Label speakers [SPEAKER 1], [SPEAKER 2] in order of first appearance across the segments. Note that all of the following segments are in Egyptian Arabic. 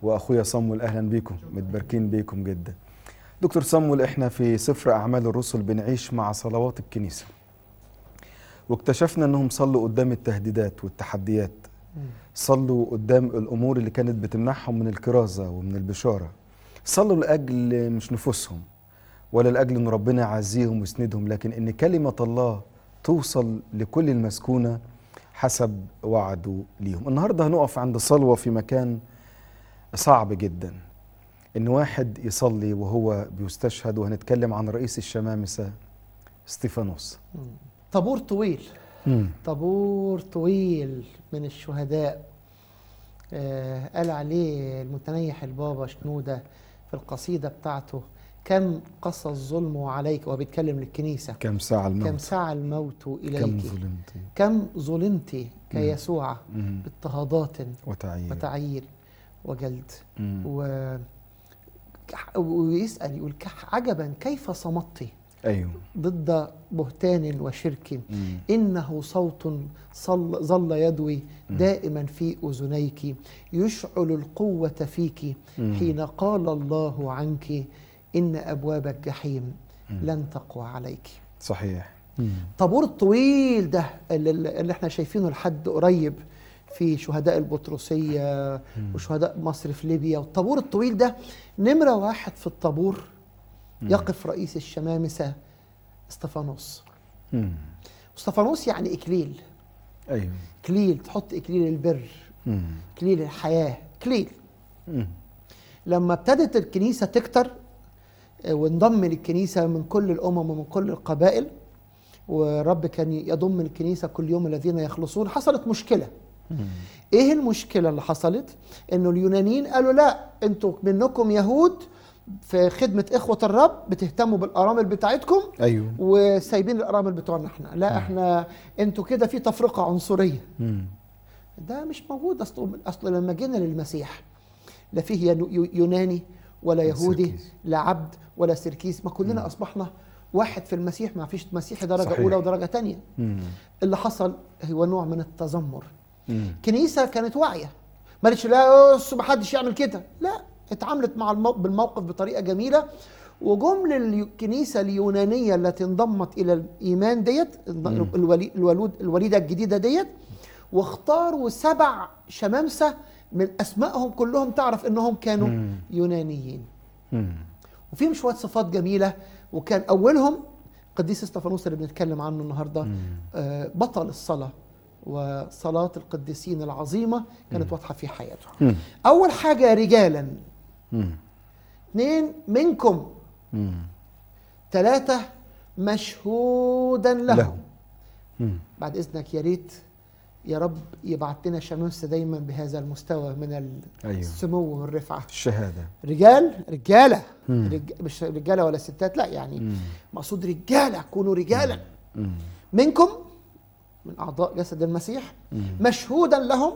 [SPEAKER 1] واخويا صمول اهلا بيكم متباركين بيكم جدا دكتور صمول احنا في سفر اعمال الرسل بنعيش مع صلوات الكنيسه واكتشفنا انهم صلوا قدام التهديدات والتحديات صلوا قدام الامور اللي كانت بتمنعهم من الكرازه ومن البشاره صلوا لاجل مش نفوسهم ولا لاجل ان ربنا يعزيهم ويسندهم لكن ان كلمه الله توصل لكل المسكونه حسب وعده ليهم النهارده هنقف عند صلوه في مكان صعب جدا ان واحد يصلي وهو بيستشهد وهنتكلم عن رئيس الشمامسه استيفانوس
[SPEAKER 2] طابور طويل طابور طويل من الشهداء آه قال عليه المتنيح البابا شنودة في القصيدة بتاعته كم قصى الظلم عليك وهو بيتكلم للكنيسة
[SPEAKER 1] كم ساعه الموت
[SPEAKER 2] كم ساعة الموت إليك
[SPEAKER 1] كم ظلمت
[SPEAKER 2] كم ظلمت كيسوع
[SPEAKER 1] مم.
[SPEAKER 2] باضطهادات
[SPEAKER 1] وتعيين
[SPEAKER 2] وتعيير وجلد
[SPEAKER 1] مم.
[SPEAKER 2] و... ويسأل يقول "كح- عجبا كيف صمت
[SPEAKER 1] ايوه
[SPEAKER 2] ضد بهتان وشرك
[SPEAKER 1] مم.
[SPEAKER 2] إنه صوت صل ظل يدوي دائما في أذنيك يشعل القوة فيك
[SPEAKER 1] مم.
[SPEAKER 2] حين قال الله عنك إن أبواب الجحيم لن تقوى عليك
[SPEAKER 1] صحيح
[SPEAKER 2] طابور الطويل ده اللي, اللي احنا شايفينه لحد قريب في شهداء البطرسية وشهداء مصر في ليبيا والطابور الطويل ده نمرة واحد في الطابور يقف رئيس الشمامسة استفانوس
[SPEAKER 1] مم.
[SPEAKER 2] استفانوس يعني إكليل
[SPEAKER 1] ايوه
[SPEAKER 2] إكليل تحط إكليل البر
[SPEAKER 1] مم.
[SPEAKER 2] إكليل الحياة إكليل
[SPEAKER 1] مم.
[SPEAKER 2] لما ابتدت الكنيسة تكتر آه، وانضم للكنيسة من كل الأمم ومن كل القبائل ورب كان يضم الكنيسة كل يوم الذين يخلصون حصلت مشكلة ايه المشكلة اللي حصلت انه اليونانيين قالوا لا انتوا منكم يهود في خدمة إخوة الرب بتهتموا بالأرامل بتاعتكم
[SPEAKER 1] ايوه
[SPEAKER 2] وسايبين الأرامل بتوعنا احنا لا احنا انتوا كده في تفرقة عنصرية
[SPEAKER 1] مم.
[SPEAKER 2] ده مش موجود اصل اصل لما جينا للمسيح لا فيه ينو- يو- يوناني ولا يهودي
[SPEAKER 1] سركيس.
[SPEAKER 2] لا عبد ولا سركيس ما كلنا اصبحنا واحد في المسيح ما فيش مسيحي درجه
[SPEAKER 1] صحيح.
[SPEAKER 2] اولى ودرجه تانية
[SPEAKER 1] مم.
[SPEAKER 2] اللي حصل هو نوع من التذمر
[SPEAKER 1] مم.
[SPEAKER 2] كنيسه كانت واعيه ما قالتش لا بص ما حدش يعمل كده لا اتعاملت مع المو... بالموقف بطريقه جميله وجم للكنيسه اليونانيه التي انضمت الى الايمان ديت الولي... الولود الوليده الجديده ديت واختاروا سبع شمامسه من اسمائهم كلهم تعرف انهم كانوا
[SPEAKER 1] مم.
[SPEAKER 2] يونانيين
[SPEAKER 1] مم.
[SPEAKER 2] وفيهم شويه صفات جميله وكان اولهم قديس استفانوس اللي بنتكلم عنه النهارده آه، بطل الصلاه وصلاه القديسين العظيمه كانت واضحه في حياته
[SPEAKER 1] مم.
[SPEAKER 2] اول حاجه رجالا
[SPEAKER 1] مم.
[SPEAKER 2] اثنين منكم
[SPEAKER 1] مم.
[SPEAKER 2] ثلاثه مشهودا لهم
[SPEAKER 1] له. مم.
[SPEAKER 2] بعد اذنك يا ريت يا رب يبعت لنا شمس دايما بهذا المستوى من
[SPEAKER 1] أيوه.
[SPEAKER 2] السمو والرفعه
[SPEAKER 1] الشهاده
[SPEAKER 2] رجال رجاله
[SPEAKER 1] مم.
[SPEAKER 2] رج... مش رجاله ولا ستات لا يعني
[SPEAKER 1] مم.
[SPEAKER 2] مقصود رجاله كونوا رجالا
[SPEAKER 1] مم.
[SPEAKER 2] منكم من اعضاء جسد المسيح مشهودا لهم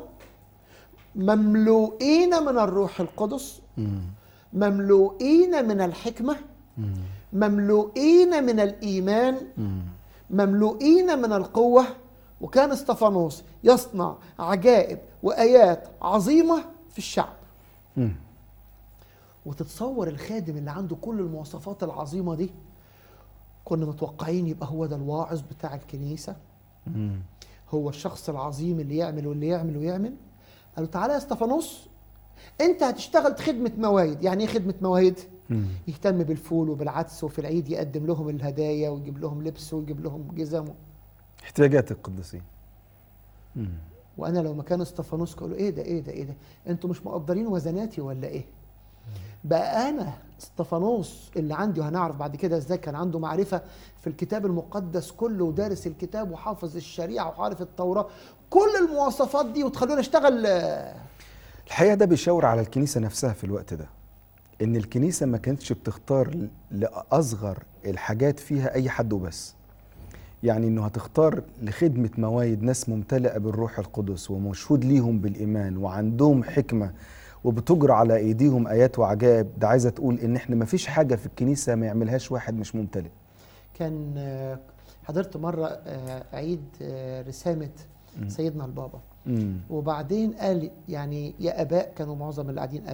[SPEAKER 2] مملوئين من الروح القدس
[SPEAKER 1] مم.
[SPEAKER 2] مملوئين من الحكمه
[SPEAKER 1] مم.
[SPEAKER 2] مملوئين من الايمان
[SPEAKER 1] مم.
[SPEAKER 2] مملوئين من القوه وكان استفانوس يصنع عجائب وايات عظيمه في الشعب
[SPEAKER 1] مم.
[SPEAKER 2] وتتصور الخادم اللي عنده كل المواصفات العظيمه دي كنا متوقعين يبقى هو ده الواعظ بتاع الكنيسه
[SPEAKER 1] مم.
[SPEAKER 2] هو الشخص العظيم اللي يعمل واللي يعمل ويعمل قالوا تعالى يا استفانوس انت هتشتغل خدمه موايد يعني ايه خدمه موايد
[SPEAKER 1] مم.
[SPEAKER 2] يهتم بالفول وبالعدس وفي العيد يقدم لهم الهدايا ويجيب لهم لبس ويجيب لهم جزم
[SPEAKER 1] احتياجات القديسين مم.
[SPEAKER 2] وانا لو مكان استفانوس قالوا ايه ده ايه ده ايه ده انتوا مش مقدرين وزناتي ولا ايه بقى انا استفانوس اللي عندي وهنعرف بعد كده ازاي كان عنده معرفه في الكتاب المقدس كله ودارس الكتاب وحافظ الشريعه وعارف التوراه كل المواصفات دي وتخلوني اشتغل آه،
[SPEAKER 1] الحقيقه ده بيشاور على الكنيسه نفسها في الوقت ده ان الكنيسه ما كانتش بتختار ل- لاصغر الحاجات فيها اي حد وبس يعني انه هتختار لخدمه موايد ناس ممتلئه بالروح القدس ومشهود ليهم بالايمان وعندهم حكمه وبتجرى على ايديهم ايات وعجائب ده عايزه تقول ان احنا ما فيش حاجه في الكنيسه ما يعملهاش واحد مش ممتلئ
[SPEAKER 2] كان آه، حضرت مره آه، عيد آه، رسامه سيدنا البابا
[SPEAKER 1] مم.
[SPEAKER 2] وبعدين قال يعني يا اباء كانوا معظم اللي قاعدين